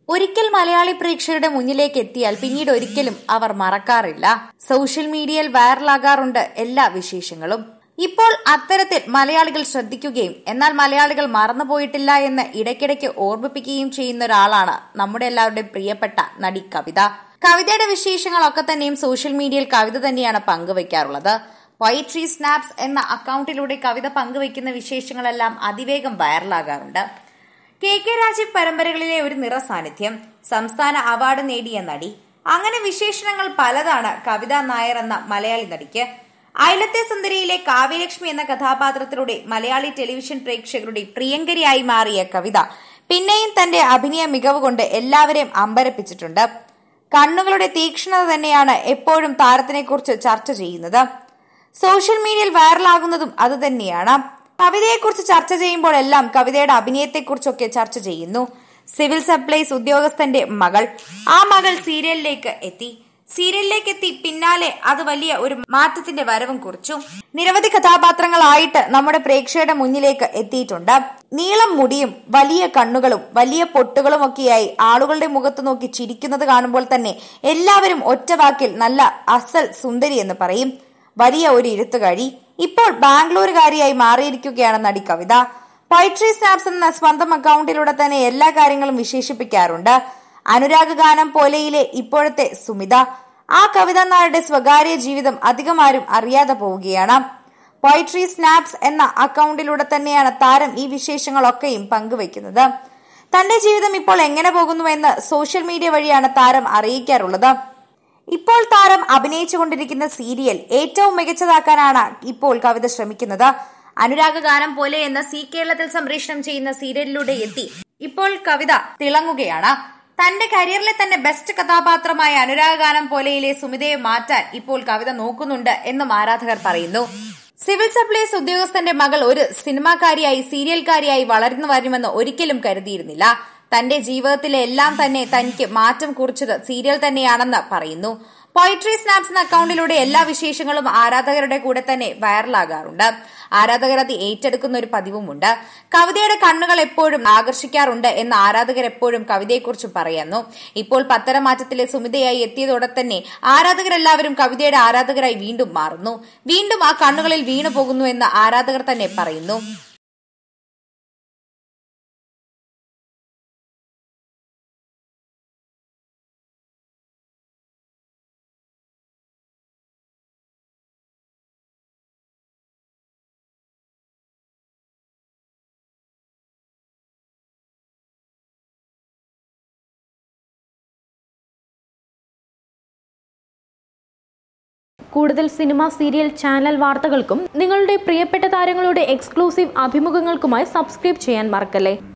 ഒരിക്കൽ മലയാളി പ്രേക്ഷകരുടെ മുന്നിലേക്ക് എത്തിയാൽ പിന്നീട് ഒരിക്കലും അവർ മറക്കാറില്ല സോഷ്യൽ മീഡിയയിൽ വൈറലാകാറുണ്ട് എല്ലാ വിശേഷങ്ങളും ഇപ്പോൾ അത്തരത്തിൽ മലയാളികൾ ശ്രദ്ധിക്കുകയും എന്നാൽ മലയാളികൾ മറന്നുപോയിട്ടില്ല എന്ന് ഇടയ്ക്കിടയ്ക്ക് ഓർമ്മിപ്പിക്കുകയും ചെയ്യുന്ന ഒരാളാണ് നമ്മുടെ എല്ലാവരുടെയും പ്രിയപ്പെട്ട നടി കവിത കവിതയുടെ വിശേഷങ്ങളൊക്കെ തന്നെയും സോഷ്യൽ മീഡിയയിൽ കവിത തന്നെയാണ് പങ്കുവയ്ക്കാറുള്ളത് പോയിട്രി സ്നാപ്സ് എന്ന അക്കൗണ്ടിലൂടെ കവിത പങ്കുവയ്ക്കുന്ന വിശേഷങ്ങളെല്ലാം അതിവേഗം വൈറലാകാറുണ്ട് കെ കെ രാജീവ് പരമ്പരകളിലെ ഒരു നിറ സാന്നിധ്യം സംസ്ഥാന അവാർഡ് നേടിയ നടി അങ്ങനെ വിശേഷണങ്ങൾ പലതാണ് കവിത നായർ എന്ന മലയാളി നടിക്ക് അയലത്തെ സുന്ദരിയിലെ കാവ്യലക്ഷ്മി എന്ന കഥാപാത്രത്തിലൂടെ മലയാളി ടെലിവിഷൻ പ്രേക്ഷകരുടെ പ്രിയങ്കരിയായി മാറിയ കവിത പിന്നെയും തന്റെ അഭിനയ മികവ് കൊണ്ട് എല്ലാവരെയും അമ്പരപ്പിച്ചിട്ടുണ്ട് കണ്ണുകളുടെ തീക്ഷ്ണത തന്നെയാണ് എപ്പോഴും താരത്തിനെക്കുറിച്ച് ചർച്ച ചെയ്യുന്നത് സോഷ്യൽ മീഡിയയിൽ വൈറലാകുന്നതും അതുതന്നെയാണ് കവിതയെക്കുറിച്ച് ചർച്ച ചെയ്യുമ്പോഴെല്ലാം കവിതയുടെ അഭിനയത്തെക്കുറിച്ചൊക്കെ ചർച്ച ചെയ്യുന്നു സിവിൽ സപ്ലൈസ് ഉദ്യോഗസ്ഥന്റെ മകൾ ആ മകൾ സീരിയലിലേക്ക് എത്തി സീരിയലിലേക്ക് എത്തി പിന്നാലെ അത് വലിയ ഒരു മാറ്റത്തിന്റെ വരവും കുറിച്ചു നിരവധി കഥാപാത്രങ്ങളായിട്ട് നമ്മുടെ പ്രേക്ഷകരുടെ മുന്നിലേക്ക് എത്തിയിട്ടുണ്ട് നീളം മുടിയും വലിയ കണ്ണുകളും വലിയ പൊട്ടുകളും ഒക്കെയായി ആളുകളുടെ മുഖത്ത് നോക്കി ചിരിക്കുന്നത് കാണുമ്പോൾ തന്നെ എല്ലാവരും ഒറ്റ വാക്കിൽ നല്ല അസൽ സുന്ദരി എന്ന് പറയും വലിയ ഒരു ഇരുത്തുകാരി ഇപ്പോൾ ബാംഗ്ലൂരുകാരിയായി മാറിയിരിക്കുകയാണ് നടി കവിത പോയിട്രി സ്നാപ്സ് എന്ന സ്വന്തം അക്കൗണ്ടിലൂടെ തന്നെ എല്ലാ കാര്യങ്ങളും വിശേഷിപ്പിക്കാറുണ്ട് അനുരാഗ് ഗാനം പോലെയിലെ ഇപ്പോഴത്തെ സുമിത ആ കവിത നായരുടെ സ്വകാര്യ ജീവിതം അധികം ആരും അറിയാതെ പോവുകയാണ് പോയിട്രി സ്നാപ്സ് എന്ന അക്കൗണ്ടിലൂടെ തന്നെയാണ് താരം ഈ വിശേഷങ്ങളൊക്കെയും പങ്കുവയ്ക്കുന്നത് തന്റെ ജീവിതം ഇപ്പോൾ എങ്ങനെ പോകുന്നുവെന്ന് സോഷ്യൽ മീഡിയ വഴിയാണ് താരം അറിയിക്കാറുള്ളത് ഇപ്പോൾ താരം അഭിനയിച്ചുകൊണ്ടിരിക്കുന്ന സീരിയൽ ഏറ്റവും മികച്ചതാക്കാനാണ് ഇപ്പോൾ കവിത ശ്രമിക്കുന്നത് അനുരാഗ ഗാനം പോലെ എന്ന സി കേരളത്തിൽ സംപ്രേഷണം ചെയ്യുന്ന സീരിയലിലൂടെ എത്തി ഇപ്പോൾ കവിത തിളങ്ങുകയാണ് തന്റെ കരിയറിലെ തന്നെ ബെസ്റ്റ് കഥാപാത്രമായ അനുരാഗ ഗാനം പോലെയിലെ സുമിതയെ മാറ്റാൻ ഇപ്പോൾ കവിത നോക്കുന്നുണ്ട് എന്നും ആരാധകർ പറയുന്നു സിവിൽ സപ്ലൈസ് ഉദ്യോഗസ്ഥന്റെ മകൾ ഒരു സിനിമാക്കാരിയായി സീരിയൽക്കാരിയായി വളർന്നു വരുമെന്ന് ഒരിക്കലും കരുതിയിരുന്നില്ല തന്റെ ജീവിതത്തിലെ എല്ലാം തന്നെ തനിക്ക് മാറ്റം കുറിച്ചത് സീരിയൽ തന്നെയാണെന്ന് പറയുന്നു പോയിട്രി സ്നാപ്സ് എന്ന അക്കൗണ്ടിലൂടെ എല്ലാ വിശേഷങ്ങളും ആരാധകരുടെ കൂടെ തന്നെ വൈറലാകാറുണ്ട് ആരാധകർ അത് ഏറ്റെടുക്കുന്ന ഒരു പതിവുമുണ്ട് കവിതയുടെ കണ്ണുകൾ എപ്പോഴും ആകർഷിക്കാറുണ്ട് എന്ന് ആരാധകർ എപ്പോഴും കവിതയെക്കുറിച്ച് പറയുന്നു ഇപ്പോൾ പത്തരമാറ്റത്തിലെ സുമിതയായി എത്തിയതോടെ തന്നെ ആരാധകരെല്ലാവരും കവിതയുടെ ആരാധകരായി വീണ്ടും മാറുന്നു വീണ്ടും ആ കണ്ണുകളിൽ വീണു പോകുന്നു എന്ന് ആരാധകർ തന്നെ പറയുന്നു കൂടുതൽ സിനിമ സീരിയൽ ചാനൽ വാർത്തകൾക്കും നിങ്ങളുടെ പ്രിയപ്പെട്ട താരങ്ങളുടെ എക്സ്ക്ലൂസീവ് അഭിമുഖങ്ങൾക്കുമായി സബ്സ്ക്രൈബ് ചെയ്യാൻ മറക്കല്ലേ